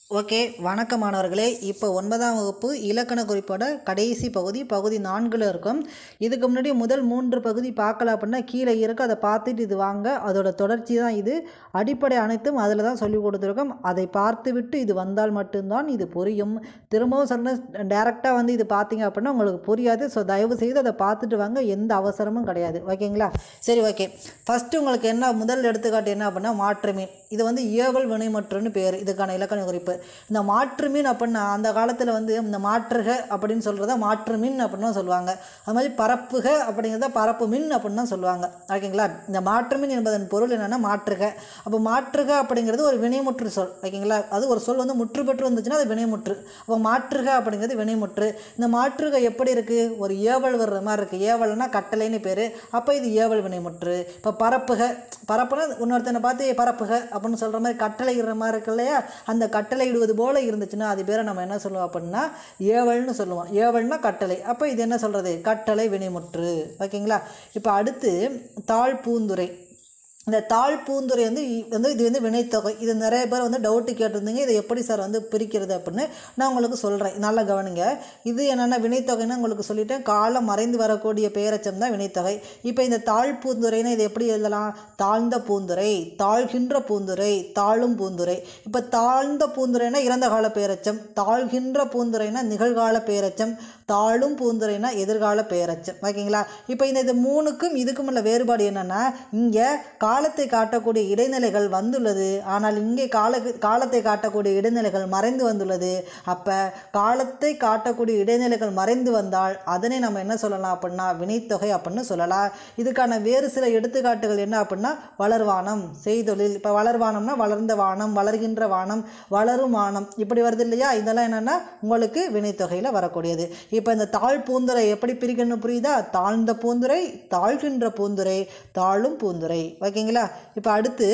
okay வணக்கம் மாணவர்களே இப்போ ஒன்பதாம் வகுப்பு இலக்கண குறிப்போட கடைசி பகுதி பகுதி நான்கில் இருக்கும் இதுக்கு முன்னாடி முதல் மூன்று பகுதி பார்க்கல அப்படின்னா கீழே இருக்கு அதை பார்த்துட்டு இது வாங்க அதோட தொடர்ச்சி தான் இது அடிப்படை அனைத்தும் அதில் தான் சொல்லி கொடுத்துருக்கோம் அதை பார்த்து விட்டு இது வந்தால் மட்டும்தான் இது புரியும் திரும்பவும் சொன்ன டேரெக்டாக வந்து இது பார்த்தீங்க அப்படின்னா உங்களுக்கு புரியாது ஸோ தயவு செய்து அதை பார்த்துட்டு வாங்க எந்த அவசரமும் கிடையாது ஓகேங்களா சரி ஓகே ஃபஸ்ட்டு உங்களுக்கு என்ன முதல் எடுத்துக்காட்டு என்ன அப்படின்னா மாற்று மீன் இது வந்து ஏவல் வினைமற்றுன்னு பேர் இதுக்கான இலக்கண குறிப்பு இந்த மாற்று மீன் அப்படின்னா அந்த காலத்தில் வந்து இந்த மாற்றுக அப்படின்னு சொல்கிறத மாற்று மீன் அப்படின்னு தான் சொல்லுவாங்க அது மாதிரி பரப்புக அப்படிங்கிறத பரப்பு மீன் அப்படின்னு தான் சொல்லுவாங்க ஓகேங்களா இந்த மாற்று மீன் என்பதன் பொருள் என்னென்னா மாற்றுக அப்போ மாற்றுக அப்படிங்கிறது ஒரு வினைமுற்று சொல் ஓகேங்களா அது ஒரு சொல் வந்து முற்று பெற்று வந்துச்சுன்னா அது வினைமுற்று அப்போ மாற்றுக அப்படிங்கிறது வினைமுற்று இந்த மாற்றுக எப்படி இருக்குது ஒரு ஏவல் வர்ற மாதிரி இருக்குது ஏவல்னா கட்டளைன்னு பேர் அப்போ இது ஏவல் வினைமுற்று இப்போ பரப்புக பரப்புனா இன்னொருத்தனை பார்த்து பரப்புக அப்படின்னு சொல்கிற மாதிரி கட்டளை இடுற மாதிரி இருக்கு இல்லையா அந்த கட்டளை இடுவது போல இருந்துச்சுன்னா அது பேரை நம்ம என்ன சொல்லுவோம் அப்படின்னா ஏவல்னு சொல்லுவோம் ஏவல்னா கட்டளை அப்போ இது என்ன சொல்கிறது கட்டளை வினைமுற்று ஓகேங்களா இப்போ அடுத்து தாழ் பூந்துரை இந்த தாழ் பூந்துரை வந்து இ- வந்து இது வந்து வினைத்தொகை இது நிறைய பேர் வந்து டவுட்டு கேட்டிருந்தீங்க இதை எப்படி சார் வந்து பிரிக்கிறது அப்படின்னு நான் உங்களுக்கு சொல்கிறேன் நல்லா கவனிங்க இது என்னென்ன வினைத்தொகைன்னு உங்களுக்கு சொல்லிட்டேன் காலம் மறைந்து வரக்கூடிய பெயரச்சம் தான் வினைத்தொகை இப்போ இந்த தாழ் பூந்துரைன்னு இதை எப்படி எழுதலாம் தாழ்ந்த பூந்துரை தாழ்கின்ற பூந்துரை தாழும் பூந்துரை இப்போ தாழ்ந்த பூந்துரைனா இறந்த கால பெயரச்சம் தாழ்கின்ற பூந்துரைனா நிகழ்கால பெயரச்சம் தாழும் பூந்துரைனா எதிர்கால பெயரச்சம் ஓகேங்களா இப்போ இந்த இது மூணுக்கும் இதுக்கும் உள்ள வேறுபாடு என்னென்னா இங்கே காலத்தை காட்டக்கூடிய இடைநிலைகள் வந்துள்ளது ஆனால் இங்கே கால காலத்தை காட்டக்கூடிய இடைநிலைகள் மறைந்து வந்துள்ளது அப்போ காலத்தை காட்டக்கூடிய இடைநிலைகள் மறைந்து வந்தால் அதனை நம்ம என்ன சொல்லலாம் அப்படின்னா வினைத்தொகை அப்படின்னு சொல்லலாம் இதுக்கான வேறு சில எடுத்துக்காட்டுகள் என்ன அப்படின்னா வளர்வானம் செய்தொழில் இப்போ வளர்வானம்னா வளர்ந்த வானம் வளர்கின்ற வானம் வளரும் வானம் இப்படி வருது இல்லையா இதெல்லாம் என்னென்னா உங்களுக்கு வினைத்தொகையில் வரக்கூடியது இப்போ இந்த தாழ் பூந்துரை எப்படி பிரிக்கணும் புரியுதா தாழ்ந்த பூந்துரை தாழ்கின்ற பூந்துரை தாழும் பூந்துரை ஓகேங்களா இப்போ அடுத்து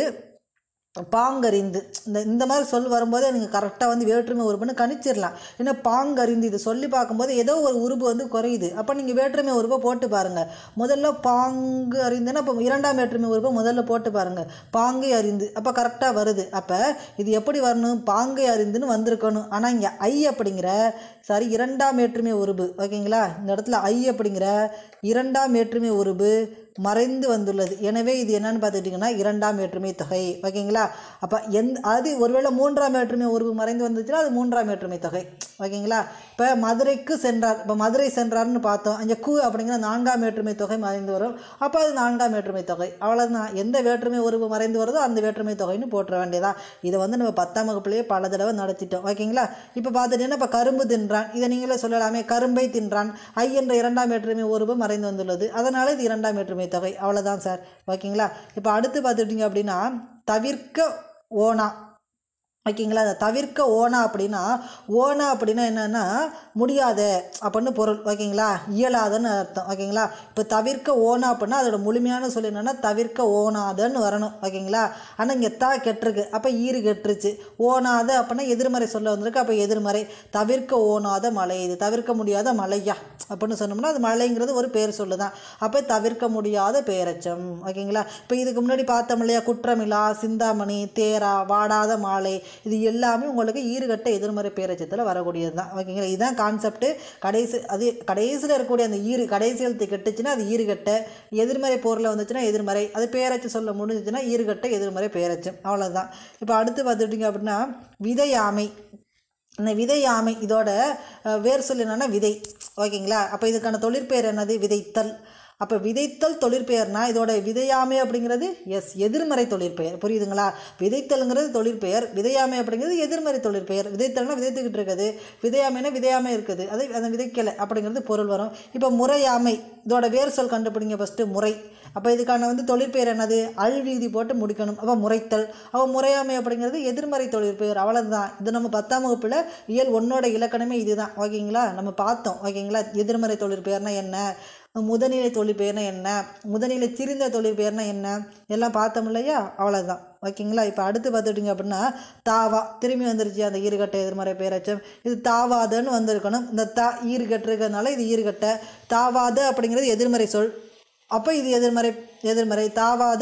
பாங்கறிந்து இந்த இந்த மாதிரி சொல் வரும்போது நீங்கள் கரெக்டாக வந்து வேற்றுமை உறுப்புன்னு கணிச்சிடலாம் ஏன்னா பாங்கறிந்து இது சொல்லி பார்க்கும்போது ஏதோ ஒரு உறுப்பு வந்து குறையுது அப்போ நீங்கள் வேற்றுமை உறுப்பை போட்டு பாருங்கள் முதல்ல பாங்கு அறிந்துன்னா அப்போ இரண்டாம் வேற்றுமை உறுப்பை முதல்ல போட்டு பாருங்கள் பாங்கை அறிந்து அப்போ கரெக்டாக வருது அப்போ இது எப்படி வரணும் பாங்கை அறிந்துன்னு வந்திருக்கணும் ஆனால் இங்கே ஐ அப்படிங்கிற சாரி இரண்டாம் வேற்றுமை உருபு ஓகேங்களா இந்த இடத்துல ஐ அப்படிங்கிற இரண்டாம் வேற்றுமை உருபு மறைந்து வந்துள்ளது எனவே இது என்னன்னு பார்த்துக்கிட்டிங்கன்னா இரண்டாம் வேற்றுமை தொகை ஓகேங்களா அப்போ எந்த அது ஒருவேளை மூன்றாம் வேற்றுமை உருவு மறைந்து வந்துச்சுன்னா அது மூன்றாம் வேற்றுமை தொகை ஓகேங்களா இப்போ மதுரைக்கு சென்றார் இப்போ மதுரை சென்றார்னு பார்த்தோம் அங்கே கு அப்படிங்கிற நான்காம் வேற்றுமை தொகை மறைந்து வரும் அப்போ அது நான்காம் வேற்றுமை தொகை அவ்வளோதான் எந்த வேற்றுமை உருவு மறைந்து வருதோ அந்த வேற்றுமை தொகைன்னு போட்டுற வேண்டியதா இதை வந்து நம்ம பத்தாம் வகுப்புலேயே பல தடவை நடத்திட்டோம் ஓகேங்களா இப்போ பார்த்துட்டீங்கன்னா இப்போ கரும்பு தின்றான் இதை நீங்களே சொல்லலாமே கரும்பை தின்றான் ஐ என்ற இரண்டாம் வேற்றுமை உருவு மறைந்து வந்துள்ளது அதனால் இது இரண்டாம் வேற்றுமை தொகை அவ்வளோதான் சார் ஓகேங்களா இப்போ அடுத்து பார்த்துட்டிங்க அப்படின்னா தவிர்க்க ஓனா ஓகேங்களா அதை தவிர்க்க ஓனா அப்படின்னா ஓனா அப்படின்னா என்னென்னா முடியாத அப்படின்னு பொருள் ஓகேங்களா இயலாதன்னு அர்த்தம் ஓகேங்களா இப்போ தவிர்க்க ஓனா அப்படின்னா அதோட முழுமையான சொல் என்னென்னா தவிர்க்க ஓனாதன்னு வரணும் ஓகேங்களா ஆனால் இங்கே தா கெட்டிருக்கு அப்போ ஈறு கெட்டுருச்சு ஓனாத அப்படின்னா எதிர்மறை சொல்ல வந்திருக்கு அப்போ எதிர்மறை தவிர்க்க ஓனாத மலை இது தவிர்க்க முடியாத மலையா அப்படின்னு சொன்னோம்னா அது மலைங்கிறது ஒரு பேர் சொல்லு தான் அப்போ தவிர்க்க முடியாத பேரச்சம் ஓகேங்களா இப்போ இதுக்கு முன்னாடி பார்த்தோம் இல்லையா குற்றமிலா சிந்தாமணி தேரா வாடாத மாலை இது எல்லாமே உங்களுக்கு ஈறுகட்ட எதிர்மறை பேரச்சத்தில் வரக்கூடியது தான் ஓகேங்களா இதுதான் கான்செப்ட் கடைசி அது கடைசியில் இருக்கக்கூடிய அந்த ஈறு கடைசி எழுத்து கெட்டுச்சுன்னா அது ஈறுகட்ட எதிர்மறை பொருளில் வந்துச்சுன்னா எதிர்மறை அது பேரச்சு சொல்ல முடிஞ்சுச்சுன்னா ஈறுகட்ட எதிர்மறை பேரச்சம் அவ்வளோதான் இப்போ அடுத்து பார்த்துட்டிங்க அப்படின்னா விதையாமை இந்த விதை ஆமை இதோட அஹ், வேர் சொல் என்னன்னா விதை ஓகேங்களா அப்போ இதுக்கான தொழிற்பெயர் என்னது விதைத்தல் அப்போ விதைத்தல் தொழிற்பெயர்னா இதோட விதையாமை அப்படிங்கிறது எஸ் எதிர்மறை தொழிற்பெயர் புரியுதுங்களா விதைத்தல்ங்கிறது தொழிற்பெயர் விதையாமை அப்படிங்கிறது எதிர்மறை தொழிற்பெயர் விதைத்தல்னா விதைத்துக்கிட்டு இருக்குது விதையாமைனா விதையாமை இருக்குது அது அந்த விதைக்கலை அப்படிங்கிறது பொருள் வரும் இப்போ முறையாமை இதோட வேர் சொல் கண்டுபிடிங்க ஃபஸ்ட்டு முறை அப்போ இதுக்கான வந்து தொழிற்பெயர் என்னது அல் வீதி போட்டு முடிக்கணும் அப்போ முறைத்தல் அப்போ முறையாமை அப்படிங்கிறது எதிர்மறை தொழிற்பெயர் அவ்வளவுதான் இது நம்ம பத்தாம் வகுப்பில் இயல் ஒன்னோட இலக்கணமே இதுதான் ஓகேங்களா நம்ம பார்த்தோம் ஓகேங்களா எதிர்மறை தொழிற்பெயர்னா என்ன முதநிலை தொழிற்பெயர்னா என்ன முதநிலை திரிந்த தொழிற்பெயர்னா என்ன எல்லாம் பார்த்தோம் இல்லையா அவ்வளோதான் ஓகேங்களா இப்போ அடுத்து பார்த்துட்டிங்க அப்படின்னா தாவா திரும்பி வந்துருச்சு அந்த ஈறுகட்ட எதிர்மறை பேரச்சம் இது தாவாதன்னு வந்திருக்கணும் இந்த தா ஈறுகட்டு இருக்கிறதுனால இது ஈறுகட்ட தாவாத அப்படிங்கிறது எதிர்மறை சொல் அப்போ இது எதிர்மறை எதிர்மறை தாவாத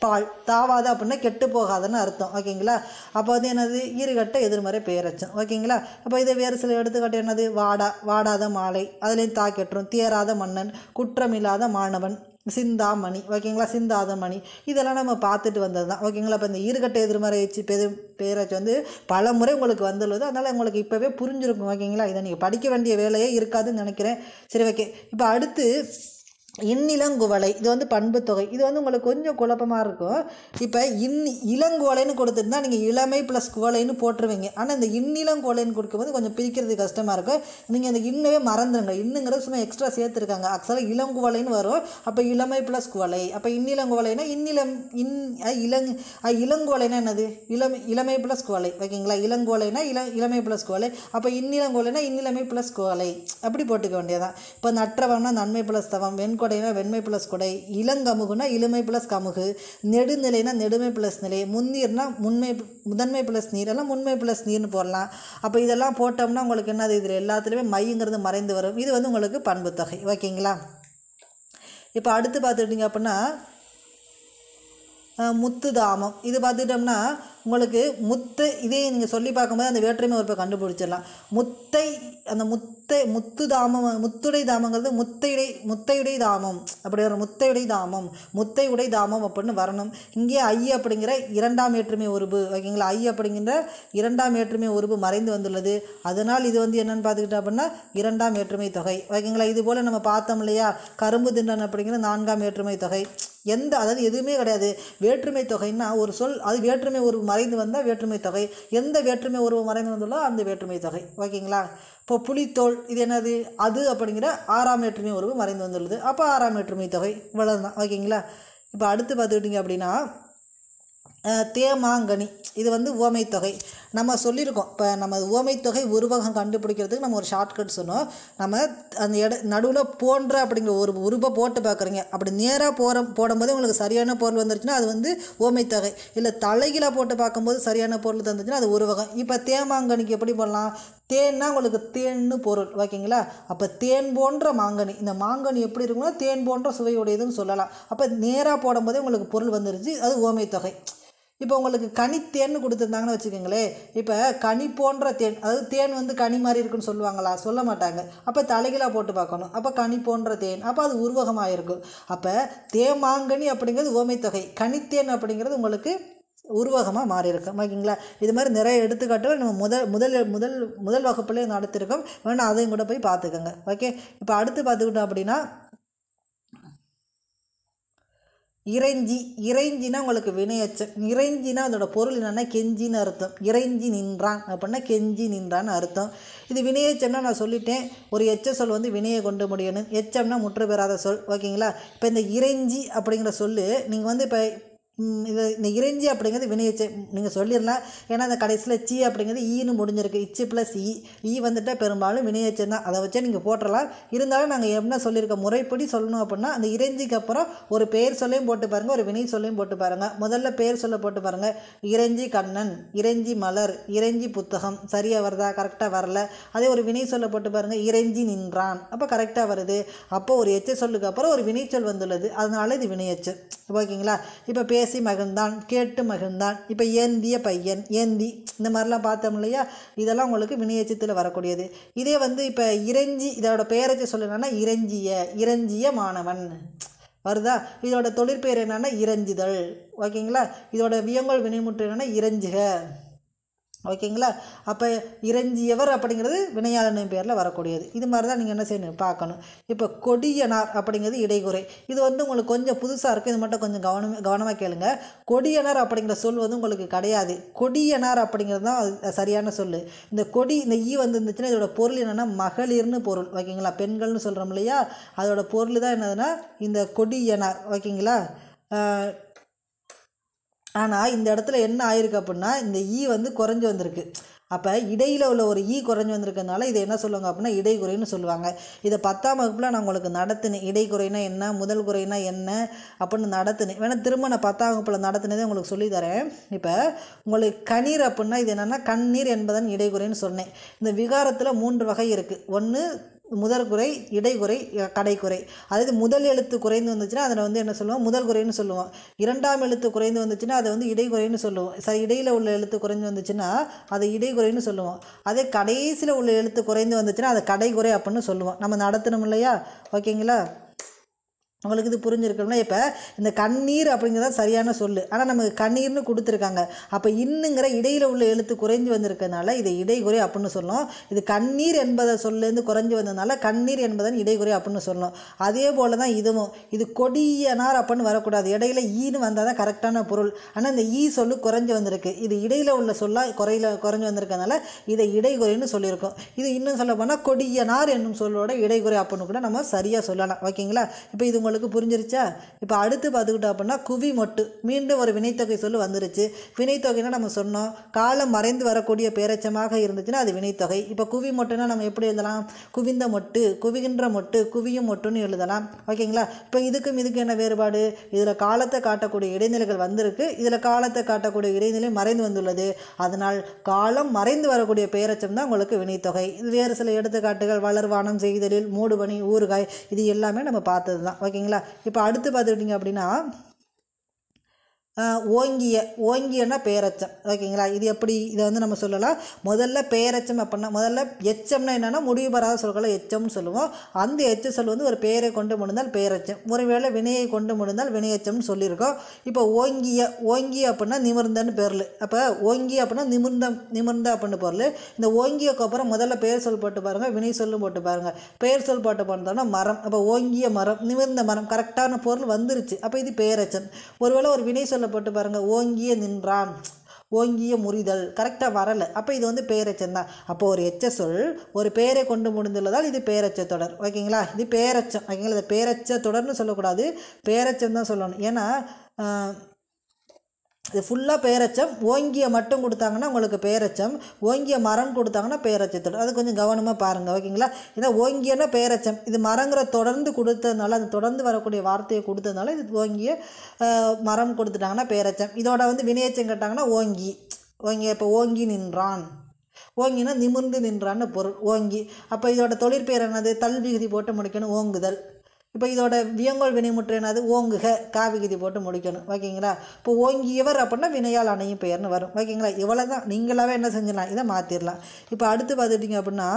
பால் தாவாது அப்படின்னா கெட்டு போகாதுன்னு அர்த்தம் ஓகேங்களா அப்போ வந்து என்னது ஈறுகட்ட எதிர்மறை பெயரச்சம் ஓகேங்களா அப்போ இதை வேறு சில எடுத்துக்காட்டு என்னது வாடா வாடாத மாலை அதுலேயும் தாக்கெற்றும் தேராத மன்னன் குற்றமில்லாத மாணவன் சிந்தாமணி ஓகேங்களா சிந்தாத மணி இதெல்லாம் நம்ம பார்த்துட்டு வந்தது தான் ஓகேங்களா இப்போ இந்த ஈறுகட்ட எதிர்மறை வச்சு பெரு பேராச்சு வந்து பல முறை உங்களுக்கு வந்துள்ளது அதனால் உங்களுக்கு இப்போவே புரிஞ்சிருக்கும் ஓகேங்களா இதை நீங்கள் படிக்க வேண்டிய வேலையே இருக்காதுன்னு நினைக்கிறேன் சரி ஓகே இப்போ அடுத்து இன்னிலங்குவளை இது வந்து பண்பு தொகை இது வந்து உங்களுக்கு கொஞ்சம் குழப்பமாக இருக்கும் இப்போ இன் இளங்குவளைன்னு கொடுத்துருந்தா நீங்கள் இளமை ப்ளஸ் குவளைன்னு போட்டுருவீங்க ஆனால் இந்த இன்னிலங்குவளைன்னு கொடுக்கும்போது கொஞ்சம் பிரிக்கிறது கஷ்டமாக இருக்கும் நீங்கள் அந்த இன்னவே மறந்துடுங்க இன்னுங்கிறது சும்மா எக்ஸ்ட்ரா சேர்த்துருக்காங்க ஆக்சுவலாக இளங்குவளைன்னு வரும் அப்போ இளமை ப்ளஸ் குவளை அப்போ இன்னிலங்குவளைனா இன்னிலம் இன் அஹ் இளங் அஹ் இளங்குவளைனா என்னது இளமை இளமை ப்ளஸ் குவளை ஓகேங்களா இளங்குவளைனா இள இளமை ப்ளஸ் குவளை அப்போ இன்னிலங்குவளைனா இன்னிலமை ப்ளஸ் குவளை அப்படி போட்டுக்க வேண்டியதான் இப்போ நற்றவம்னா நன்மை ப்ளஸ் தவம் வெண்கொடைனா வெண்மை ப்ளஸ் கொடை இளங்கமுகுனா இளமை ப்ளஸ் கமுகு நெடுநிலைனா நெடுமை ப்ளஸ் நிலை முன்னீர்னா முன்மை முதன்மை ப்ளஸ் நீர் எல்லாம் முன்மை ப்ளஸ் நீர்னு போடலாம் அப்போ இதெல்லாம் போட்டோம்னா உங்களுக்கு என்னது இதில் எல்லாத்துலேயுமே மைங்கிறது மறைந்து வரும் இது வந்து உங்களுக்கு பண்பு தொகை ஓகேங்களா இப்போ அடுத்து பார்த்துட்டிங்க அப்படின்னா அஹ், முத்துதாமம் இது பார்த்துட்டோம்னா உங்களுக்கு முத்து இதே நீங்கள் சொல்லி பார்க்கும்போது அந்த வேற்றுமை ஒரு கண்டுபிடிச்சிடலாம் முத்தை அந்த முத்தை முத்து தாமம் முத்துடை தாமங்கிறது முத்தையுடை முத்தையுடை தாமம் அப்படி வரும் முத்தையுடை தாமம் முத்தை உடை தாமம் அப்படின்னு வரணும் இங்கே ஐ அப்படிங்கிற இரண்டாம் வேற்றுமை உருபு ஓகேங்களா ஐ அப்படிங்கிற இரண்டாம் வேற்றுமை உருபு மறைந்து வந்துள்ளது அதனால் இது வந்து என்னன்னு பார்த்துக்கிட்டோம் அப்படின்னா இரண்டாம் வேற்றுமை தொகை ஓகேங்களா இது போல் நம்ம பார்த்தோம் இல்லையா கரும்பு திண்டன் அப்படிங்கிற நான்காம் வேற்றுமை தொகை எந்த அதாவது எதுவுமே கிடையாது வேற்றுமை தொகைன்னா ஒரு சொல் அது வேற்றுமை உருவு மறைந்து வந்தால் வேற்றுமை தொகை எந்த வேற்றுமை உருவு மறைந்து வந்துள்ளோ அந்த வேற்றுமை தொகை ஓகேங்களா இப்போ புலித்தோல் இது என்னது அது அப்படிங்கிற ஆறாம் வேற்றுமை உருவு மறைந்து வந்துள்ளது அப்போ ஆறாம் வேற்றுமை தொகை இவ்வளவுதான் ஓகேங்களா இப்போ அடுத்து பார்த்துக்கிட்டிங்க அப்படின்னா அஹ், தேமாங்கனி இது வந்து உவமை தொகை நம்ம சொல்லியிருக்கோம் இப்போ நம்ம உவமை தொகை உருவகம் கண்டுபிடிக்கிறதுக்கு நம்ம ஒரு ஷார்ட்கட் சொன்னோம் நம்ம அந்த இட நடுவில் போன்ற அப்படிங்கிற ஒரு உருவை போட்டு பார்க்குறீங்க அப்படி நேராக போகிற போடும்போது உங்களுக்கு சரியான பொருள் வந்துருச்சுன்னா அது வந்து உவமை தொகை இல்லை தலைகீழாக போட்டு பார்க்கும்போது சரியான பொருள் தந்துச்சுன்னா அது உருவகம் இப்போ தேமாங்கனிக்கு எப்படி பண்ணலாம் தேன்னா உங்களுக்கு தேன்னு பொருள் ஓகேங்களா அப்போ தேன் போன்ற மாங்கனி இந்த மாங்கனி எப்படி இருக்கும்னா தேன் போன்ற சுவையுடையதுன்னு சொல்லலாம் அப்போ நேராக போடும்போதே உங்களுக்கு பொருள் வந்துருச்சு அது ஓமை தொகை இப்போ உங்களுக்கு கனித்தேன்னு கொடுத்துருந்தாங்கன்னு வச்சுக்கோங்களேன் இப்போ கனி போன்ற தேன் அதாவது தேன் வந்து கனி மாதிரி இருக்குன்னு சொல்லுவாங்களா சொல்ல மாட்டாங்க அப்போ தலைகீழாக போட்டு பார்க்கணும் அப்போ கனி போன்ற தேன் அப்போ அது உருவகமாக இருக்கும் அப்போ தேமாங்கனி அப்படிங்கிறது ஓமை தொகை கனித்தேன் அப்படிங்கிறது உங்களுக்கு உருவகமாக மாறி இருக்கும் ஓகேங்களா இது மாதிரி நிறைய எடுத்துக்காட்டுகள் நம்ம முதல் முதல் முதல் முதல் வகுப்புலேயே நடத்திருக்கோம் வேணா அதையும் கூட போய் பார்த்துக்கோங்க ஓகே இப்போ அடுத்து பார்த்துக்கிட்டோம் அப்படின்னா இறைஞ்சி இறைஞ்சினா உங்களுக்கு வினையச்சம் இறைஞ்சினா அதோட பொருள் என்னென்னா கெஞ்சின்னு அர்த்தம் இறைஞ்சி நின்றான் அப்படின்னா கெஞ்சி நின்றான்னு அர்த்தம் இது வினையச்சம்னா நான் சொல்லிட்டேன் ஒரு எச்ச சொல் வந்து வினையை கொண்டு முடியணும் எச்சம்னா முற்று பெறாத சொல் ஓகேங்களா இப்போ இந்த இறைஞ்சி அப்படிங்கிற சொல்லு நீங்கள் வந்து இப்போ ம், இது இந்த இறைஞ்சி அப்படிங்கிறது வினையச்சம் நீங்கள் சொல்லிடலாம் ஏன்னா அந்த கடைசியில் சி அப்படிங்கிறது ஈன்னு முடிஞ்சிருக்கு இச்சு ப்ளஸ் இ ஈ வந்துட்டால் பெரும்பாலும் வினையச்சம் தான் அதை வச்சே நீங்கள் போட்டுடலாம் இருந்தாலும் நாங்கள் என்ன சொல்லியிருக்க முறைப்படி சொல்லணும் அப்படின்னா அந்த இறைஞ்சிக்கு அப்புறம் ஒரு பெயர் சொல்லையும் போட்டு பாருங்கள் ஒரு வினை சொல்லையும் போட்டு பாருங்கள் முதல்ல பெயர் சொல்ல போட்டு பாருங்கள் இறைஞ்சி கண்ணன் இறைஞ்சி மலர் இறைஞ்சி புத்தகம் சரியாக வருதா கரெக்டாக வரல அதே ஒரு வினை சொல்ல போட்டு பாருங்கள் இறைஞ்சி நின்றான் அப்போ கரெக்டாக வருது அப்போ ஒரு எச்ச சொல்லுக்கு அப்புறம் ஒரு வினைச்சொல் வந்துள்ளது அதனால இது வினையச்சு ஓகேங்களா இப்போ பேசி மகிழ்ந்தான் கேட்டு மகிழ்ந்தான் இப்போ ஏந்திய பையன் ஏந்தி இந்த மாதிரிலாம் பார்த்தோம் இல்லையா இதெல்லாம் உங்களுக்கு வினையச்சத்தில் வரக்கூடியது இதே வந்து இப்போ இறைஞ்சி இதோட பெயரச்சு சொல்லணும்னா இறைஞ்சிய இறைஞ்சிய மாணவன் வருதா இதோட தொழிற்பெயர் என்னன்னா இறைஞ்சிதழ் ஓகேங்களா இதோட வியங்கோல் வினைமுற்று என்னன்னா இறைஞ்சுக ஓகேங்களா அப்போ இறைஞ்சியவர் அப்படிங்கிறது வினையாளனின் பேரில் வரக்கூடியது இது மாதிரி தான் நீங்கள் என்ன செய்யணும் பார்க்கணும் இப்போ கொடியனார் அப்படிங்கிறது இடைக்குறை இது வந்து உங்களுக்கு கொஞ்சம் புதுசாக இருக்குது இது மட்டும் கொஞ்சம் கவனம் கவனமாக கேளுங்க கொடியனார் அப்படிங்கிற சொல் வந்து உங்களுக்கு கிடையாது கொடியனார் அப்படிங்கிறது தான் அது சரியான சொல் இந்த கொடி இந்த ஈ வந்து இருந்துச்சுன்னா இதோட பொருள் என்னென்னா மகளிர்னு பொருள் ஓகேங்களா பெண்கள்னு சொல்கிறோம் இல்லையா அதோட பொருள் தான் என்னதுன்னா இந்த கொடியனார் ஓகேங்களா ஆஹ், ஆனால் இந்த இடத்துல என்ன ஆயிருக்கு அப்படின்னா இந்த ஈ வந்து குறைஞ்சி வந்திருக்கு அப்போ இடையில் உள்ள ஒரு ஈ குறைஞ்சி வந்திருக்கனால இதை என்ன சொல்லுவாங்க அப்படின்னா இடைக்குறைன்னு சொல்லுவாங்க இதை பத்தாம் வகுப்பில் நான் உங்களுக்கு நடத்தினேன் இடைக்குறைனா என்ன முதல் குறைனா என்ன அப்படின்னு நடத்தினேன் வேணால் திரும்ப நான் பத்தாம் வகுப்பில் நடத்தினதே உங்களுக்கு சொல்லித் தரேன் இப்போ உங்களுக்கு கண்ணீர் அப்படின்னா இது என்னென்னா கண்ணீர் என்பதன் இடைக்குறைன்னு சொன்னேன் இந்த விகாரத்தில் மூன்று வகை இருக்குது ஒன்று முதற்குறை இடைக்குறை அஹ், கடைக்குறை அதாவது முதல் எழுத்து குறைந்து வந்துச்சுன்னா அதில் வந்து என்ன சொல்லுவோம் முதல் குறைன்னு சொல்லுவோம் இரண்டாம் எழுத்து குறைந்து வந்துச்சுன்னா அதை வந்து இடைக்குறைன்னு சொல்லுவோம் சரி இடையில் உள்ள எழுத்து குறைந்து வந்துச்சுன்னா அதை இடைக்குறைன்னு சொல்லுவோம் அதே கடைசியில் உள்ள எழுத்து குறைந்து வந்துச்சுன்னா அதை கடைக்குறை அப்படின்னு சொல்லுவோம் நம்ம நடத்தணும் இல்லையா ஓகேங்களா உங்களுக்கு இது புரிஞ்சிருக்கணும்னா இப்போ இந்த கண்ணீர் அப்படிங்கிறத சரியான சொல்லு ஆனால் நமக்கு கண்ணீர்னு கொடுத்துருக்காங்க அப்போ இன்னுங்கிற இடையில் உள்ள எழுத்து குறைஞ்சு வந்திருக்கனால இதை இடைக்குறை அப்படின்னு சொல்லணும் இது கண்ணீர் என்பதை சொல்லேருந்து குறைஞ்சு வந்ததுனால கண்ணீர் என்பதன் இடைக்குறை அப்படின்னு சொல்லணும் அதே போல் தான் இதுவும் இது கொடியனார் அப்படின்னு வரக்கூடாது இடையில ஈன்னு வந்தால் தான் கரெக்டான பொருள் ஆனால் இந்த ஈ சொல்லு குறைஞ்சு வந்திருக்கு இது இடையில உள்ள சொல்லா குறையில குறைஞ்சு வந்திருக்கனால இதை இடைக்குறைன்னு சொல்லியிருக்கோம் இது இன்னும் சொல்ல போனால் கொடியனார் என்னும் சொல்லோட இடைக்குறை அப்படின்னு கூட நம்ம சரியாக சொல்லலாம் ஓகேங்களா இப்போ இது உங்களுக்கு புரிஞ்சிருச்சா இப்போ அடுத்து பார்த்துக்கிட்டோம் அப்படின்னா குவி மொட்டு மீண்டும் ஒரு வினைத்தொகை சொல்லு வந்துருச்சு வினைத்தொகைன்னா நம்ம சொன்னோம் காலம் மறைந்து வரக்கூடிய பேரச்சமாக இருந்துச்சுன்னா அது வினைத்தொகை இப்போ குவி மொட்டுன்னா நம்ம எப்படி எழுதலாம் குவிந்த மொட்டு குவிகின்ற மொட்டு குவியும் மொட்டுன்னு எழுதலாம் ஓகேங்களா இப்போ இதுக்கும் இதுக்கு என்ன வேறுபாடு இதில் காலத்தை காட்டக்கூடிய இடைநிலைகள் வந்திருக்கு இதில் காலத்தை காட்டக்கூடிய இடைநிலை மறைந்து வந்துள்ளது அதனால் காலம் மறைந்து வரக்கூடிய பெயரச்சம் தான் உங்களுக்கு வினைத்தொகை இது வேறு சில எடுத்துக்காட்டுகள் வளர்வானம் செய்தலில் மூடுபனி ஊறுகாய் இது எல்லாமே நம்ம பார்த்தது தான் ஓகேங்களா இப்போ அடுத்து பார்த்துக்கிட்டிங்க அப்படின்னா ஆஹ் ஓங்கிய ஓங்கியன்னா பேரச்சம் ஓகேங்களா இது எப்படி இதை வந்து நம்ம சொல்லலாம் முதல்ல பேரச்சம் அப்படின்னா முதல்ல எச்சம்னா என்னென்னா முடிவு பெறாத சொற்களை எச்சம்னு சொல்லுவோம் அந்த எச்ச சொல் வந்து ஒரு பெயரை கொண்டு முடிந்தால் பேரச்சம் ஒருவேளை வினையை கொண்டு முடிந்தால் வினையச்சம்னு சொல்லியிருக்கோம் இப்போ ஓங்கிய ஓங்கிய அப்படின்னா நிமிர்ந்தன்னு பேர்ல அப்போ ஓங்கிய அப்படின்னா நிமிர்ந்த நிமிர்ந்த அப்படின்னு பொருள் இந்த ஓங்கியக்கு அப்புறம் முதல்ல பெயர் சொல் போட்டு பாருங்கள் வினை சொல்லும் போட்டு பாருங்கள் பெயர் சொல் போட்டு பார்த்தோம்னா மரம் அப்போ ஓங்கிய மரம் நிமிர்ந்த மரம் கரெக்டான பொருள் வந்துருச்சு அப்போ இது பேரச்சம் ஒருவேளை ஒரு வினை சொல்ல போட்டு பாருங்கள் ஓங்கிய நின்றான் ஓங்கிய முறிதல் கரெக்டாக வரலை அப்போ இது வந்து பேரச்சம் தான் அப்போ ஒரு எச்ச சொல் ஒரு பெயரை கொண்டு முடிந்துள்ளதால் இது பேரச்ச தொடர் ஓகேங்களா இது பேரச்சம் ஓகேங்களா இது பேரச்ச தொடர்னு சொல்லக்கூடாது பேரச்சம் தான் சொல்லணும் ஏன்னா ஆஹ், இது ஃபுல்லாக பேரச்சம் ஓங்கிய மட்டும் கொடுத்தாங்கன்னா உங்களுக்கு பேரச்சம் ஓங்கிய மரம் கொடுத்தாங்கன்னா பேரச்சத்தோட அது கொஞ்சம் கவனமாக பாருங்கள் ஓகேங்களா ஏன்னா ஓங்கியன்னா பேரச்சம் இது மரங்கிற தொடர்ந்து கொடுத்ததுனால அது தொடர்ந்து வரக்கூடிய வார்த்தையை கொடுத்ததுனால இது ஓங்கிய ஆஹ், மரம் கொடுத்துட்டாங்கன்னா பேரச்சம் இதோட வந்து வினையச்சம் கேட்டாங்கன்னா ஓங்கி ஓங்கி இப்போ ஓங்கி நின்றான் ஓங்கினா நிமிர்ந்து நின்றான்னு பொருள் ஓங்கி அப்போ இதோட தொழிற்பெயர் என்னது தல் விகுதி போட்டு முடிக்கணும் ஓங்குதல் இப்போ இதோட வியங்கோல் வினைமுற்று என்னது ஓங்குக காவிகுதி போட்டு முடிக்கணும் ஓகேங்களா இப்போ ஓங்கியவர் அப்படின்னா வினையால் அணையும் பெயர்னு வரும் ஓகேங்களா இவ்வளோ தான் நீங்களாவே என்ன செஞ்சிடலாம் இதை மாற்றிடலாம் இப்போ அடுத்து பார்த்துட்டிங்க அப்படின்னா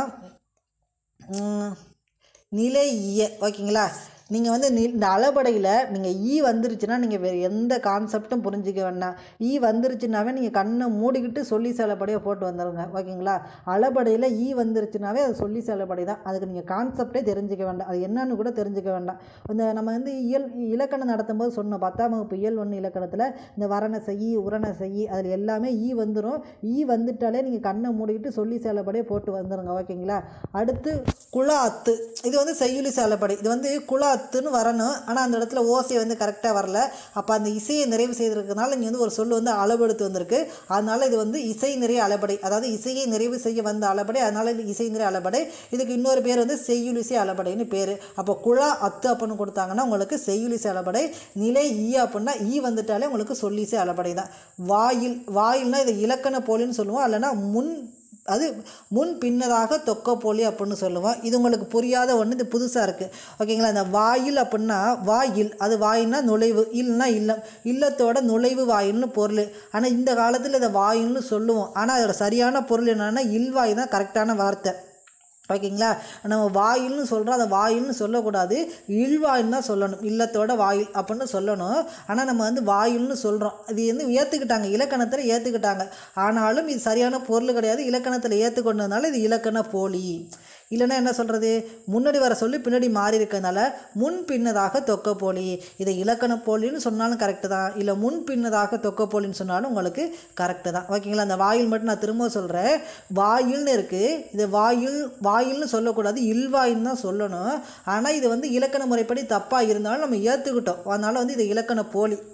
ம், நிலை ஈய ஓகேங்களா நீங்கள் வந்து நி இந்த அளபடையில் நீங்கள் ஈ வந்துருச்சுன்னா நீங்கள் வேறு எந்த கான்செப்டும் புரிஞ்சிக்க வேண்டாம் ஈ வந்துருச்சுனாவே நீங்கள் கண்ணை மூடிக்கிட்டு சொல்லி செலப்படையை போட்டு வந்துடுங்க ஓகேங்களா அளபடையில் ஈ வந்துருச்சுனாவே அது சொல்லி செலப்படை தான் அதுக்கு நீங்கள் கான்செப்டே தெரிஞ்சுக்க வேண்டாம் அது என்னன்னு கூட தெரிஞ்சுக்க வேண்டாம் இந்த நம்ம வந்து இயல் இலக்கணம் நடத்தும் போது சொன்னோம் பத்தாம் வகுப்பு இயல் ஒன்று இலக்கணத்தில் இந்த வரண செய் உரண செய் அதில் எல்லாமே ஈ வந்துடும் ஈ வந்துட்டாலே நீங்கள் கண்ணை மூடிக்கிட்டு சொல்லி சேலப்படையே போட்டு வந்துடுங்க ஓகேங்களா அடுத்து குழாத்து இது வந்து செய்யுளி சேலப்படை இது வந்து குழாத்துன்னு வரணும் ஆனால் அந்த இடத்துல ஓசை வந்து கரெக்டாக வரல அப்போ அந்த இசையை நிறைவு செய்திருக்கனால இங்கே வந்து ஒரு சொல் வந்து அளவெடுத்து வந்திருக்கு அதனால இது வந்து இசை நிறைய அளபடை அதாவது இசையை நிறைவு செய்ய வந்த அளபடை அதனால இது இசை நிறைய அளபடை இதுக்கு இன்னொரு பேர் வந்து செய்யுளிசை அளபடைன்னு பேர் அப்போ குழா அத்து அப்படின்னு கொடுத்தாங்கன்னா உங்களுக்கு செய்யுளிசை அளபடை நிலை ஈ அப்படின்னா ஈ வந்துட்டாலே உங்களுக்கு சொல்லிசை அளபடை தான் வாயில் வாயில்னா இது இலக்கண போலின்னு சொல்லுவோம் இல்லைன்னா முன் அது முன் பின்னதாக தொக்க போலி அப்படின்னு சொல்லுவோம் இது உங்களுக்கு புரியாத ஒன்று இது புதுசாக இருக்குது ஓகேங்களா இந்த வாயில் அப்படின்னா வாயில் அது வாயில்னா நுழைவு இல்லைன்னா இல்லம் இல்லத்தோட நுழைவு வாயில்னு பொருள் ஆனால் இந்த காலத்தில் இதை வாயில்னு சொல்லுவோம் ஆனால் அதோட சரியான பொருள் என்னென்னா இல்வாய் தான் கரெக்டான வார்த்தை ஓகேங்களா நம்ம வாயில்னு சொல்கிறோம் அதை வாயில்னு சொல்லக்கூடாது இல்வாயின்னு தான் சொல்லணும் இல்லத்தோட வாயில் அப்படின்னு சொல்லணும் ஆனால் நம்ம வந்து வாயில்னு சொல்கிறோம் இது வந்து ஏற்றுக்கிட்டாங்க இலக்கணத்தில் ஏற்றுக்கிட்டாங்க ஆனாலும் இது சரியான பொருள் கிடையாது இலக்கணத்தில் ஏற்றுக்கொண்டதுனால இது இலக்கண போலி இல்லைன்னா என்ன சொல்கிறது முன்னாடி வர சொல்லி பின்னாடி மாறி இருக்கிறதுனால முன் பின்னதாக தொக்க போலி இதை இலக்கண போலின்னு சொன்னாலும் கரெக்டு தான் இல்லை முன் பின்னதாக தொக்க போலின்னு சொன்னாலும் உங்களுக்கு கரெக்டு தான் ஓகேங்களா அந்த வாயில் மட்டும் நான் திரும்ப சொல்கிறேன் வாயில்னு இருக்குது இது வாயில் வாயில்னு சொல்லக்கூடாது இல்வாயின்னு தான் சொல்லணும் ஆனால் இது வந்து இலக்கண முறைப்படி தப்பாக இருந்தாலும் நம்ம ஏற்றுக்கிட்டோம் அதனால் வந்து இது இலக்கண போலி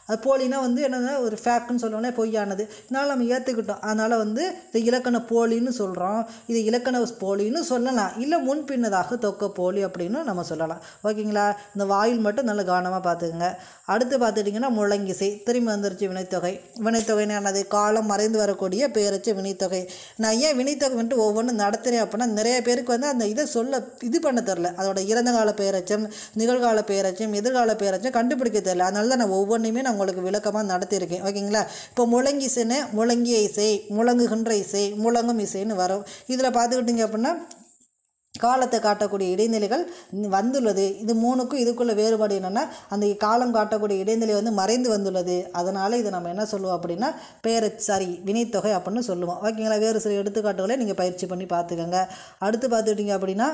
அது போலினா வந்து என்னன்னா ஒரு ஃபேக்ட்னு சொல்லணும்னா பொய்யானது இதனால் நம்ம ஏற்றுக்கிட்டோம் அதனால் வந்து இது இலக்கண போலின்னு சொல்கிறோம் இது இலக்கண போலின்னு சொல்லலாம் இல்லை முன்பின்னதாக தொக்க போலி அப்படின்னு நம்ம சொல்லலாம் ஓகேங்களா இந்த வாயில் மட்டும் நல்லா கவனமாக பார்த்துக்குங்க அடுத்து பார்த்துட்டிங்கன்னா முழங்கிசை திரும்பி வந்துருச்சு வினைத்தொகை வினைத்தொகைன்னு என்னது காலம் மறைந்து வரக்கூடிய பெயரச்சு வினைத்தொகை நான் ஏன் வினைத்தொகை வந்துட்டு ஒவ்வொன்றும் நடத்துகிறேன் அப்படின்னா நிறைய பேருக்கு வந்து அந்த இதை சொல்ல இது பண்ண தெரில அதோட இறந்த கால பெயரச்சம் நிகழ்கால பெயரச்சம் எதிர்கால பெயரச்சம் கண்டுபிடிக்க தெரில அதனால தான் நான் ஒவ்வொன்றையுமே நான் உங்களுக்கு விளக்கமாக நடத்தியிருக்கேன் ஓகேங்களா இப்போ முழங்கிசைன்னு முழங்கிய இசை முழங்குகின்ற இசை முழங்கும் இசைன்னு வரும் இதில் பார்த்துக்கிட்டிங்க அப்படின்னா காலத்தை காட்டக்கூடிய இடைநிலைகள் வந்துள்ளது இது மூணுக்கும் இதுக்குள்ள வேறுபாடு என்னென்னா அந்த காலம் காட்டக்கூடிய இடைநிலை வந்து மறைந்து வந்துள்ளது அதனால் இதை நம்ம என்ன சொல்லுவோம் அப்படின்னா பேர சாரி வினைத்தொகை அப்படின்னு சொல்லுவோம் ஓகேங்களா வேறு சில எடுத்துக்காட்டுகளை நீங்கள் பயிற்சி பண்ணி பார்த்துக்கோங்க அடுத்து பார்த்துக்கிட்டிங்க அப்படின்னா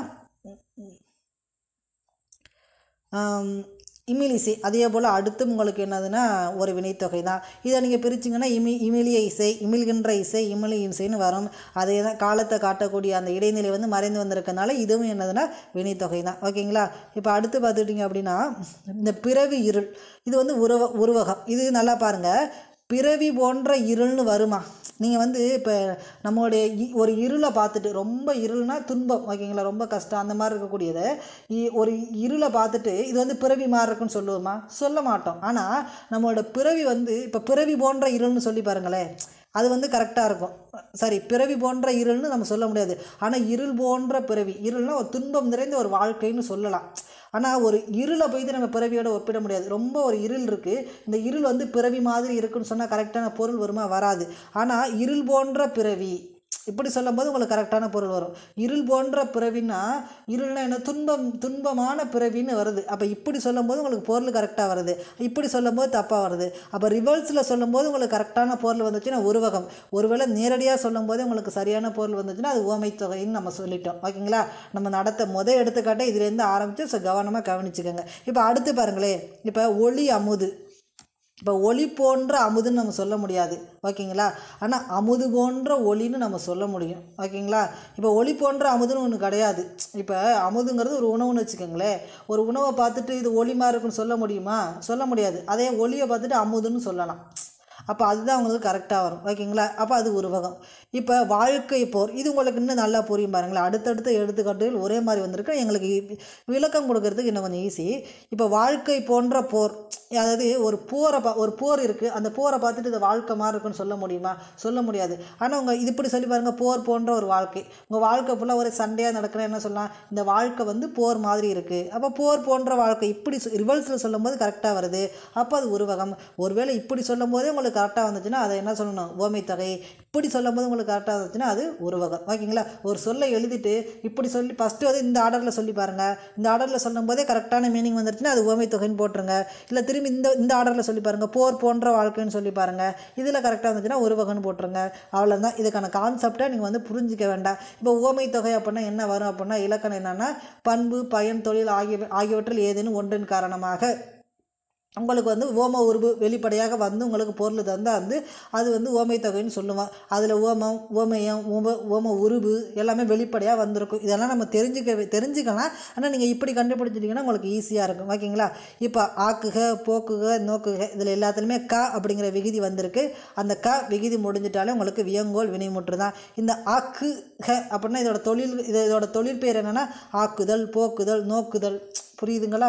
ஆம், இமிலிசை அதே போல் அடுத்து உங்களுக்கு என்னதுன்னா ஒரு வினைத்தொகை தான் இதை நீங்கள் பிரிச்சிங்கன்னா இமி இமிலிய இசை இமிழ்கின்ற இசை இமிலி இசைன்னு வரும் அதே தான் காலத்தை காட்டக்கூடிய அந்த இடைநிலை வந்து மறைந்து வந்திருக்கனால இதுவும் என்னதுன்னா வினைத்தொகை தான் ஓகேங்களா இப்போ அடுத்து பார்த்துட்டிங்க அப்படின்னா இந்த பிறவி இருள் இது வந்து உருவ உருவகம் இது நல்லா பாருங்கள் பிறவி போன்ற இருள்னு வருமா நீங்கள் வந்து இப்போ நம்மளுடைய இ- ஒரு இருளை பார்த்துட்டு ரொம்ப இருள்னா துன்பம் ஓகேங்களா ரொம்ப கஷ்டம் அந்த மாதிரி இருக்கக்கூடியதை இ- ஒரு இருளை பார்த்துட்டு இது வந்து பிறவி மாதிரி இருக்குன்னு சொல்லுவோமா சொல்ல மாட்டோம் ஆனால் நம்மளோட பிறவி வந்து இப்போ பிறவி போன்ற இருள்னு சொல்லி பாருங்களேன் அது வந்து கரெக்டாக இருக்கும் சரி பிறவி போன்ற இருள்னு நம்ம சொல்ல முடியாது ஆனால் இருள் போன்ற பிறவி இருள்னா ஒரு துன்பம் நிறைந்த ஒரு வாழ்க்கைன்னு சொல்லலாம் ஆனால் ஒரு இருளை போயிட்டு நம்ம பிறவியோட ஒப்பிட முடியாது ரொம்ப ஒரு இருள் இருக்குது இந்த இருள் வந்து பிறவி மாதிரி இருக்குன்னு சொன்னால் கரெக்டான பொருள் வருமா வராது ஆனால் இருள் போன்ற பிறவி இப்படி சொல்லும்போது உங்களுக்கு கரெக்டான பொருள் வரும் இருள் போன்ற பிறவின்னா இருள்னா என்ன துன்பம் துன்பமான பிறவின்னு வருது அப்போ இப்படி சொல்லும்போது உங்களுக்கு பொருள் கரெக்டாக வருது இப்படி சொல்லும்போது தப்பாக வருது அப்போ ரிவர்ஸில் சொல்லும்போது உங்களுக்கு கரெக்டான பொருள் வந்துச்சுன்னா உருவகம் ஒருவேளை நேரடியாக சொல்லும்போது உங்களுக்கு சரியான பொருள் வந்துச்சுன்னா அது ஓமை தொகைன்னு நம்ம சொல்லிட்டோம் ஓகேங்களா நம்ம நடத்த முத எடுத்துக்காட்டை இதுலேருந்து ஆரம்பித்து ஸோ கவனமாக கவனிச்சுக்கோங்க இப்போ அடுத்து பாருங்களேன் இப்போ ஒளி அமுது இப்போ ஒளி போன்ற அமுதுன்னு நம்ம சொல்ல முடியாது ஓகேங்களா ஆனால் அமுது போன்ற ஒளின்னு நம்ம சொல்ல முடியும் ஓகேங்களா இப்போ ஒளி போன்ற அமுதுன்னு ஒன்று கிடையாது இப்போ அமுதுங்கிறது ஒரு உணவுன்னு வச்சுக்கோங்களேன் ஒரு உணவை பார்த்துட்டு இது ஒளி மாதிரி இருக்குன்னு சொல்ல முடியுமா சொல்ல முடியாது அதே ஒளியை பார்த்துட்டு அமுதுன்னு சொல்லலாம் அப்போ அதுதான் உங்களுக்கு கரெக்டாக வரும் ஓகேங்களா அப்போ அது உருவகம் இப்போ வாழ்க்கை போர் இது உங்களுக்கு இன்னும் நல்லா புரியும் பாருங்களேன் அடுத்தடுத்த எடுத்துக்காட்டுகள் ஒரே மாதிரி வந்திருக்கு எங்களுக்கு இ- விளக்கம் கொடுக்கறதுக்கு இன்னும் கொஞ்சம் ஈஸி இப்போ வாழ்க்கை போன்ற போர் அதாவது ஒரு போரை பா ஒரு போர் இருக்குது அந்த போரை பார்த்துட்டு இது வாழ்க்கை மாதிரி இருக்குன்னு சொல்ல முடியுமா சொல்ல முடியாது ஆனால் உங்கள் இது இப்படி சொல்லி பாருங்கள் போர் போன்ற ஒரு வாழ்க்கை உங்கள் வாழ்க்கை ஃபுல்லாக ஒரு சண்டையாக நடக்கிற என்ன சொல்லலாம் இந்த வாழ்க்கை வந்து போர் மாதிரி இருக்குது அப்போ போர் போன்ற வாழ்க்கை இப்படி ரிவல்ஸில் சொல்லும்போது கரெக்டாக வருது அப்போ அது உருவகம் ஒருவேளை இப்படி சொல்லும் போதே உங்களுக்கு கரெக்டாக வந்துச்சுன்னா அதை என்ன சொல்லணும் ஓமை தொகை இப்படி சொல்லும் போது உங்களுக்கு கரெக்டாக வந்துச்சுன்னா அது உருவகம் ஓகேங்களா ஒரு சொல்லை எழுதிட்டு இப்படி சொல்லி ஃபஸ்ட்டு வந்து இந்த ஆர்டரில் சொல்லி பாருங்கள் இந்த ஆர்டரில் சொல்லும் போதே கரெக்டான மீனிங் வந்துருச்சுன்னா அது ஓமை தொகைன்னு போட்டுருங்க இல்லை திரும்பி இந்த இந்த ஆர்டரில் சொல்லி பாருங்கள் போர் போன்ற வாழ்க்கைன்னு சொல்லி பாருங்கள் இதில் கரெக்டாக இருந்துச்சுன்னா உருவகம்னு போட்டுருங்க அவ்வளோதான் இதுக்கான கான்செப்டை நீங்கள் வந்து புரிஞ்சிக்க வேண்டாம் இப்போ ஓமை தொகை அப்படின்னா என்ன வரும் அப்படின்னா இலக்கணம் என்னென்னா பண்பு பயன் தொழில் ஆகிய ஆகியவற்றில் ஏதேனும் ஒன்றின் காரணமாக உங்களுக்கு வந்து ஓம உருவு வெளிப்படையாக வந்து உங்களுக்கு பொருள் தந்தால் வந்து அது வந்து ஓமை தொகைன்னு சொல்லுவோம் அதில் ஓமம் ஓமயம் ஓம ஓம உருவு எல்லாமே வெளிப்படையாக வந்திருக்கும் இதெல்லாம் நம்ம தெரிஞ்சுக்க தெரிஞ்சுக்கலாம் ஆனால் நீங்கள் இப்படி கண்டுபிடிச்சிட்டிங்கன்னா உங்களுக்கு ஈஸியாக இருக்கும் ஓகேங்களா இப்போ ஆக்குக போக்குக நோக்குக இதில் எல்லாத்துலேயுமே க அப்படிங்கிற விகுதி வந்திருக்கு அந்த க விகுதி முடிஞ்சிட்டாலே உங்களுக்கு வியங்கோல் வினைமுற்று தான் இந்த ஆக்கு ஹ அப்படின்னா இதோட தொழில் இது இதோட தொழிற்பெயர் என்னென்னா ஆக்குதல் போக்குதல் நோக்குதல் புரியுதுங்களா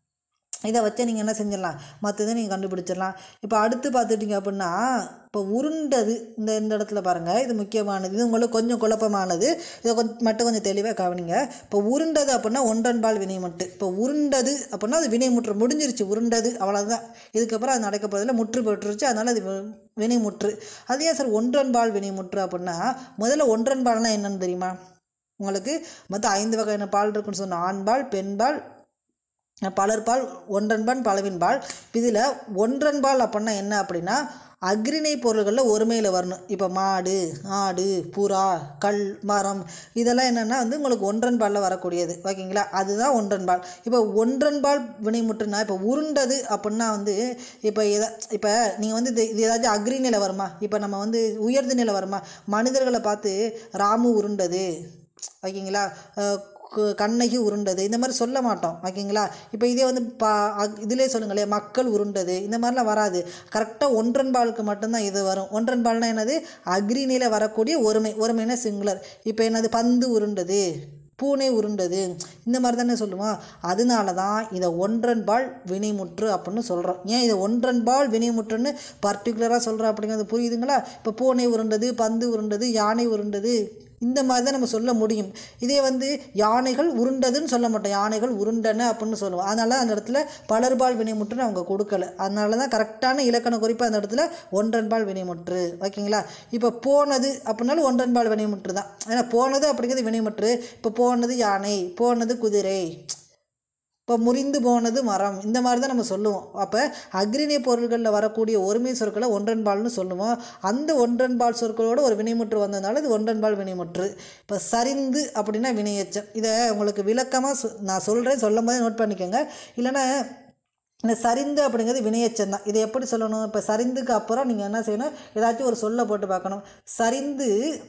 இதை வச்சு நீங்கள் என்ன செஞ்சிடலாம் மற்றதை நீங்கள் கண்டுபிடிச்சிடலாம் இப்போ அடுத்து பார்த்துட்டிங்க அப்படின்னா இப்போ உருண்டது இந்த இந்த இடத்துல பாருங்கள் இது முக்கியமானது இது உங்களுக்கு கொஞ்சம் குழப்பமானது இதை கொஞ்சம் மட்டும் கொஞ்சம் தெளிவாக கவனிங்க இப்போ உருண்டது அப்படின்னா ஒன்றன்பால் வினைமுட்டு இப்போ உருண்டது அப்படின்னா அது வினைமுற்று முடிஞ்சிருச்சு உருண்டது அவ்வளோதான் இதுக்கப்புறம் அது நடக்க போகிறதில்ல முற்று பெற்றுருச்சு அதனால் அது வி- வினைமுற்று அது ஏன் சார் ஒன்றன்பால் வினைமுற்று அப்படின்னா முதல்ல ஒன்றன்பால்னா என்னன்னு தெரியுமா உங்களுக்கு மொத்தம் ஐந்து வகையான பால் இருக்குன்னு சொன்ன ஆண்பால் பெண்பால் பலர்பால் ஒன்றன்பால் பலவின்பால் இதில் ஒன்றன்பால் அப்படின்னா என்ன அப்படின்னா அக்ரிணை பொருள்களில் ஒருமையில் வரணும் இப்போ மாடு ஆடு புறா கல் மரம் இதெல்லாம் என்னென்னா வந்து உங்களுக்கு ஒன்றன்பாலில் வரக்கூடியது ஓகேங்களா அதுதான் ஒன்றன்பால் இப்போ ஒன்றன்பால் வினைமுற்றுனா இப்போ உருண்டது அப்படின்னா வந்து இப்போ எதா இப்போ நீங்கள் வந்து இது இது ஏதாச்சும் அக்ரிநிலை வருமா இப்போ நம்ம வந்து உயர்ந்த நிலை வருமா மனிதர்களை பார்த்து ராமு உருண்டது ஓகேங்களா அஹ் கு- கண்ணகி உருண்டது இந்த மாதிரி சொல்ல மாட்டோம் ஓகேங்களா இப்போ இதே வந்து பா இதிலே சொல்லுங்களேன் மக்கள் உருண்டது இந்த மாதிரிலாம் வராது கரெக்டாக ஒன்றன்பாலுக்கு மட்டும்தான் இது வரும் ஒன்றன்பால்னா என்னது அக்ரிணியில் வரக்கூடிய ஒருமை ஒருமைனா சிங்குலர் இப்போ என்னது பந்து உருண்டது பூனை உருண்டது இந்த மாதிரி தானே சொல்லுவோம் அதனால தான் இதை ஒன்றன்பால் வினைமுற்று அப்படின்னு சொல்கிறோம் ஏன் இதை ஒன்றன்பால் வினைமுற்றுன்னு பர்டிகுலராக சொல்கிறோம் அப்படிங்கிறது புரியுதுங்களா இப்போ பூனை உருண்டது பந்து உருண்டது யானை உருண்டது இந்த மாதிரி தான் நம்ம சொல்ல முடியும் இதே வந்து யானைகள் உருண்டதுன்னு சொல்ல மாட்டோம் யானைகள் உருண்டன அப்படின்னு சொல்லுவோம் அதனால அந்த இடத்துல பலர்பால் வினைமுற்றுன்னு அவங்க கொடுக்கல அதனால தான் கரெக்டான இலக்கண குறிப்பு அந்த இடத்துல ஒன்றன்பால் வினைமுற்று ஓகேங்களா இப்போ போனது அப்படின்னாலும் ஒன்றன்பால் வினைமுற்று தான் ஏன்னா போனது அப்படிங்கிறது வினைமுற்று இப்போ போனது யானை போனது குதிரை இப்போ முறிந்து போனது மரம் இந்த மாதிரி தான் நம்ம சொல்லுவோம் அப்போ அக்ரிணிய பொருள்களில் வரக்கூடிய ஒருமை சொற்களை ஒன்றன்பால்னு சொல்லுவோம் அந்த ஒன்றன்பால் சொற்களோட ஒரு வினைமுற்று வந்ததுனால இது ஒன்றன்பால் வினைமுற்று இப்போ சரிந்து அப்படின்னா வினையச்சம் இதை உங்களுக்கு விளக்கமாக சொ நான் சொல்கிறேன் சொல்லும் போதே நோட் பண்ணிக்கோங்க இல்லைன்னா இந்த சரிந்து அப்படிங்கிறது வினையச்சம் தான் இதை எப்படி சொல்லணும் இப்போ சரிந்துக்கு அப்புறம் நீங்கள் என்ன செய்யணும் ஏதாச்சும் ஒரு சொல்லை போட்டு பார்க்கணும் சரிந்து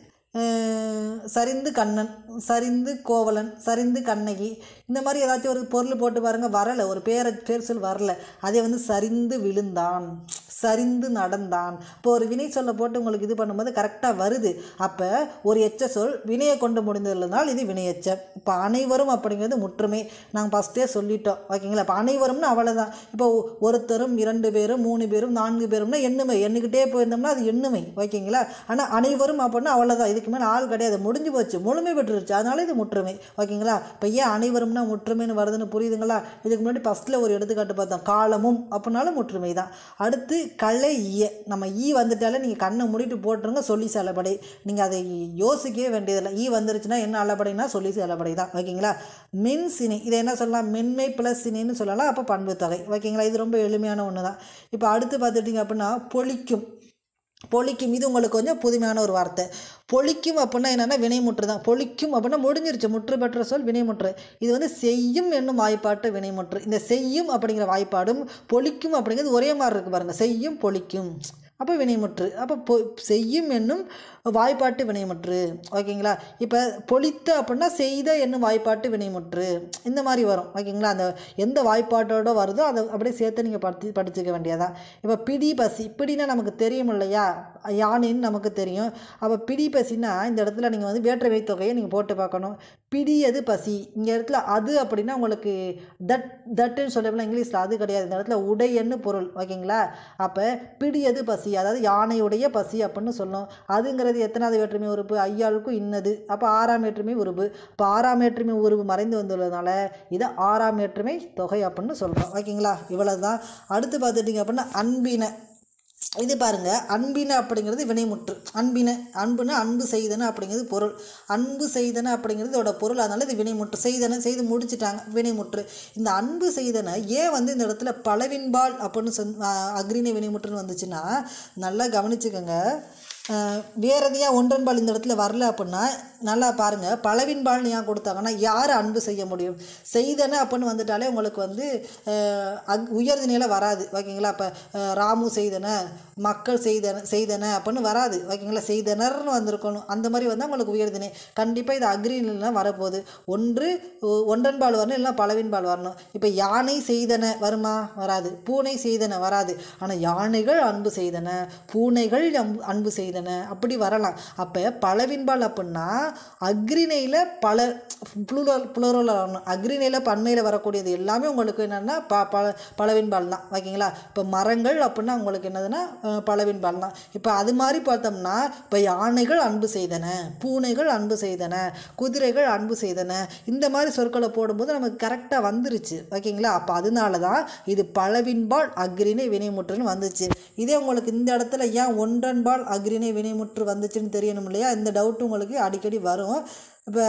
அஹ், சரிந்து கண்ணன் சரிந்து கோவலன் சரிந்து கண்ணகி இந்த மாதிரி ஏதாச்சும் ஒரு பொருள் போட்டு பாருங்கள் வரலை ஒரு பேரை பேர் சொல் வரல அதே வந்து சரிந்து விழுந்தான் சரிந்து நடந்தான் இப்போ ஒரு வினை சொல்ல போட்டு உங்களுக்கு இது பண்ணும்போது கரெக்டாக வருது அப்போ ஒரு எச்ச சொல் வினையை கொண்டு முடிந்ததுனால் இது வினையச்சம் இப்போ அனைவரும் அப்படிங்கிறது முற்றுமை நாங்கள் ஃபஸ்ட்டே சொல்லிட்டோம் ஓகேங்களா இப்போ அனைவரும்னு அவ்வளோதான் இப்போ ஒருத்தரும் இரண்டு பேரும் மூணு பேரும் நான்கு பேரும்னா எண்ணுமை எண்ணிக்கிட்டே போயிருந்தோம்னா அது எண்ணுமை ஓகேங்களா ஆனால் அனைவரும் அப்படின்னா அவ்வளோதான் இதுக்கு மேலே ஆள் கிடையாது முடிஞ்சு போச்சு முழுமை பெற்றுருச்சு அதனால இது முற்றுமை ஓகேங்களா இப்போ ஏன் அனைவரும்னா முற்றுமைன்னு வருதுன்னு புரியுதுங்களா இதுக்கு முன்னாடி ஃபஸ்ட்டில் ஒரு எடுத்துக்காட்டு பார்த்தோம் காலமும் அப்படின்னாலும் முற்றுமை தான் அடுத்து கலை ஈய நம்ம ஈ வந்துட்டாலே நீங்கள் கண்ணை மூடிட்டு போட்டுருங்க சொல்லி செலப்படை நீங்கள் அதை யோசிக்கவே வேண்டியதில்லை ஈ வந்துருச்சுன்னா என்ன அளபடைனா சொல்லி செலப்படை தான் ஓகேங்களா மின் சினை இதை என்ன சொல்லலாம் மென்மை ப்ளஸ் சினைன்னு சொல்லலாம் அப்போ பண்பு தொகை ஓகேங்களா இது ரொம்ப எளிமையான ஒன்று தான் இப்போ அடுத்து பார்த்துட்டிங்க அப்படின்னா பொழிக்கும் பொழிக்கும் இது உங்களுக்கு கொஞ்சம் புதுமையான ஒரு வார்த்தை பொழிக்கும் அப்படின்னா என்னென்னா வினைமுற்று தான் பொழிக்கும் அப்படின்னா முடிஞ்சிருச்சு முற்று பெற்ற சொல் வினைமுற்று இது வந்து செய்யும் என்னும் வாய்ப்பாட்டு வினைமுற்று இந்த செய்யும் அப்படிங்கிற வாய்ப்பாடும் பொழிக்கும் அப்படிங்கிறது ஒரே மாதிரி இருக்குது பாருங்கள் செய்யும் பொழிக்கும் அப்போ வினைமுற்று அப்போ பொ செய்யும் என்னும் வாய்ப்பாட்டு வினைமுற்று ஓகேங்களா இப்போ பொழித்த அப்படின்னா செய்த என்னும் வாய்ப்பாட்டு வினைமுற்று இந்த மாதிரி வரும் ஓகேங்களா அந்த எந்த வாய்ப்பாட்டோட வருதோ அதை அப்படியே சேர்த்து நீங்கள் படித்து படிச்சுக்க வேண்டியதா இப்போ பிடி பசி பிடினா நமக்கு தெரியும் இல்லையா யானைன்னு நமக்கு தெரியும் அப்போ பிடி பசினா இந்த இடத்துல நீங்கள் வந்து வேற்றுமை தொகையை நீங்கள் போட்டு பார்க்கணும் பிடியது பசி இங்கே இடத்துல அது அப்படின்னா உங்களுக்கு தட் தட்டுன்னு சொல்லப்போனால் இங்கிலீஷில் அது கிடையாது இந்த இடத்துல உடையன்னு பொருள் ஓகேங்களா அப்போ பிடியது பசி அதாவது யானையுடைய பசி அப்படின்னு சொல்லும் அதுங்கிறது எத்தனாவது வேற்றுமை உறுப்பு ஐயாளுக்கும் இன்னது அப்போ ஆறாம் வேற்றுமை உறுப்பு இப்போ ஆறாம் வேற்றுமை உறுப்பு மறைந்து வந்துள்ளதுனால இதை ஆறாம் வேற்றுமை தொகை அப்படின்னு சொல்கிறோம் ஓகேங்களா இவ்வளவு தான் அடுத்து பார்த்துட்டிங்க அப்படின்னா அன்பின இது பாருங்க அன்பின அப்படிங்கிறது வினைமுற்று அன்பின அன்புனா அன்பு செய்தன அப்படிங்கிறது பொருள் அன்பு செய்தன அப்படிங்கிறது இதோட பொருள் அதனால இது வினைமுற்று செய்தன செய்து முடிச்சிட்டாங்க வினைமுற்று இந்த அன்பு செய்தன ஏன் வந்து இந்த இடத்துல பலவின்பால் அப்படின்னு சொன் அக்ரிணை வினைமுற்றுன்னு வந்துச்சுன்னா நல்லா கவனிச்சுக்கோங்க அஹ், வேற எதையா ஒன்றன்பால் இந்த இடத்துல வரல அப்படின்னா நல்லா பாருங்கள் பலவின்பால்னு ஏன் கொடுத்தாங்கன்னா யார் அன்பு செய்ய முடியும் செய்தன அப்படின்னு வந்துட்டாலே உங்களுக்கு வந்து அஹ், அக் உயர்தினையில வராது ஓகேங்களா இப்போ ராமு செய்தன மக்கள் செய்தன செய்தன அப்படின்னு வராது ஓகேங்களா செய்தனர்னு வந்திருக்கணும் அந்த மாதிரி வந்தால் உங்களுக்கு உயர்தினை கண்டிப்பாக இது அக்ரிலாம் வரப்போகுது ஒன்று ஒ- ஒன்றன்பால் வரணும் இல்லைன்னா பலவின்பால் வரணும் இப்போ யானை செய்தன வருமா வராது பூனை செய்தன வராது ஆனால் யானைகள் அன்பு செய்தன பூனைகள் அம்பு- அன்பு செய்தன அப்படி வரலாம் அப்போ பலவின்பால் அப்படின்னா அக்ரிணையில் பல புளூரல் புளூரல் வரணும் அக்ரிணையில் பன்மையில் வரக்கூடியது எல்லாமே உங்களுக்கு என்னென்னா ப பல பலவின்பால் தான் ஓகேங்களா இப்போ மரங்கள் அப்படின்னா உங்களுக்கு என்னதுன்னா அஹ், பலவின்பால் தான் இப்போ அது மாதிரி பார்த்தோம்னா இப்போ யானைகள் அன்பு செய்தன பூனைகள் அன்பு செய்தன குதிரைகள் அன்பு செய்தன இந்த மாதிரி சொற்களை போடும்போது நமக்கு கரெக்டாக வந்துருச்சு ஓகேங்களா அப்போ அதனால தான் இது பலவின்பால் அக்ரிணை வினைமுற்றுன்னு வந்துச்சு இதே உங்களுக்கு இந்த இடத்துல ஏன் ஒன்றன்பால் அக்ரிணை வினைமுற்று வந்துச்சுன்னு தெரியணும் இல்லையா இந்த டவுட் உங்களுக்கு அடிக்கடி வரும் இப்போ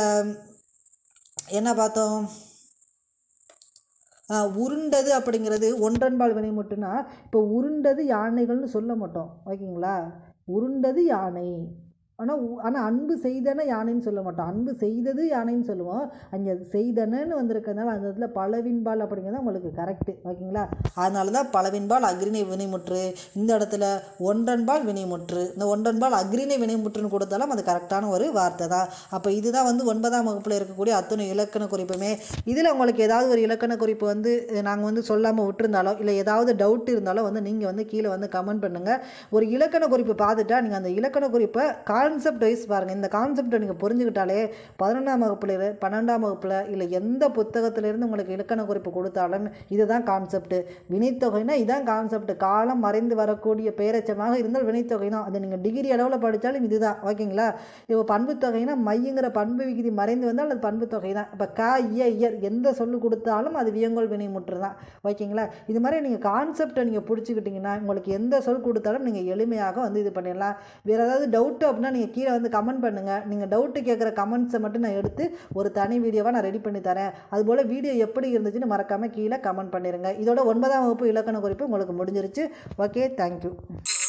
என்ன பார்த்தோம் ஆ, உருண்டது அப்படிங்கிறது ஒன்றன்பால் வினைமுட்டுனா இப்போ உருண்டது யானைகள்னு சொல்ல மாட்டோம் ஓகேங்களா உருண்டது யானை ஆனால் ஆனால் அன்பு செய்தன யானைன்னு சொல்ல மாட்டோம் அன்பு செய்தது யானைன்னு சொல்லுவோம் அங்கே செய்தனன்னு வந்திருக்கிறதுனால அந்த இடத்துல பலவின்பால் அப்படிங்கிறது உங்களுக்கு கரெக்டு ஓகேங்களா அதனால தான் பலவின்பால் அக்ரிணை வினைமுற்று இந்த இடத்துல ஒன்றன்பால் வினைமுற்று இந்த ஒன்றன்பால் அக்ரிணை வினைமுற்றுன்னு கொடுத்தாலும் அது கரெக்டான ஒரு வார்த்தை தான் அப்போ இதுதான் வந்து ஒன்பதாம் வகுப்பில் இருக்கக்கூடிய அத்தனை இலக்கண குறிப்புமே இதில் உங்களுக்கு ஏதாவது ஒரு இலக்கண குறிப்பு வந்து நாங்கள் வந்து சொல்லாமல் விட்டுருந்தாலோ இல்லை ஏதாவது டவுட் இருந்தாலும் வந்து நீங்கள் வந்து கீழே வந்து கமெண்ட் பண்ணுங்கள் ஒரு இலக்கண குறிப்பு பார்த்துட்டா நீங்கள் அந்த இலக்கண குறிப்பை கான்செப்ட் வைஸ் பாருங்கள் இந்த கான்செப்டை நீங்கள் புரிஞ்சுக்கிட்டாலே பதினொன்றாம் வகுப்பில் இரு- பன்னெண்டாம் வகுப்பில் இல்லை எந்த புத்தகத்திலிருந்து உங்களுக்கு இலக்கண குறிப்பு கொடுத்தாலும் இதுதான் கான்செப்ட் வினைத்தொகைனா இதான் கான்செப்ட் காலம் மறைந்து வரக்கூடிய பேரச்சமாக இருந்தால் வினைத்தொகை தான் அது நீங்கள் டிகிரி அளவில் படித்தாலும் இதுதான் ஓகேங்களா இப்போ பண்புத்தொகைனா மையங்கிற பண்பு விகுதி மறைந்து வந்தால் அது பண்புத்தொகை தான் இப்போ க இய இயர் எந்த சொல்லு கொடுத்தாலும் அது வியங்கோல் வினைமுற்று தான் ஓகேங்களா இது மாதிரி நீங்கள் கான்செப்டை நீங்கள் பிடிச்சிக்கிட்டிங்கன்னா உங்களுக்கு எந்த சொல் கொடுத்தாலும் நீங்கள் எளிமையாக வந்து இது பண்ணிடலாம் வேறு ஏதாவது டவுட்டு அப்படின்னா நீங்கள் கீழே வந்து கமெண்ட் பண்ணுங்கள் நீங்கள் டவுட்டு கேட்குற கமெண்ட்ஸை மட்டும் நான் எடுத்து ஒரு தனி வீடியோவாக நான் ரெடி பண்ணி தரேன் அதுபோல் வீடியோ எப்படி இருந்துச்சுன்னு மறக்காமல் கீழே கமெண்ட் பண்ணிடுங்க இதோட ஒன்பதாம் வகுப்பு இலக்கண குறிப்பு உங்களுக்கு முடிஞ்சிருச்சு ஓகே தேங்க்யூ